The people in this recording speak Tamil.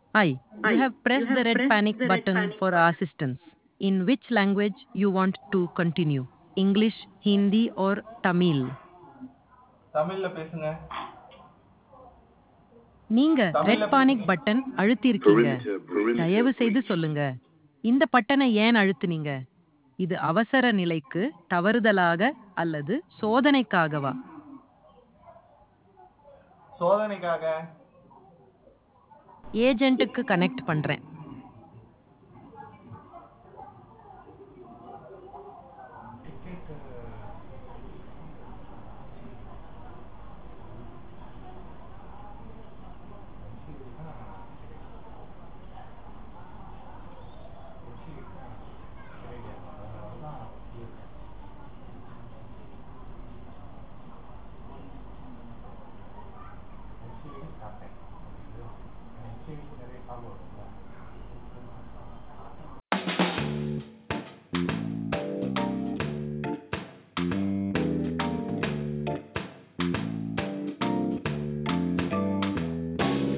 Hi, you have pressed the red panic button for assistance. In which language you want to continue? English, Hindi or Tamil? தமிழ்ல பேசுங்க நீங்க ரெட் பானிக் பட்டன் அழுத்திருக்கீங்க தயவு செய்து சொல்லுங்க இந்த பட்டனை ஏன் அழுத்துனீங்க இது அவசர நிலைக்கு தவறுதலாக அல்லது சோதனைக்காகவா சோதனைக்காக ஏஜென்ட்டுக்கு கனெக்ட் பண்றேன்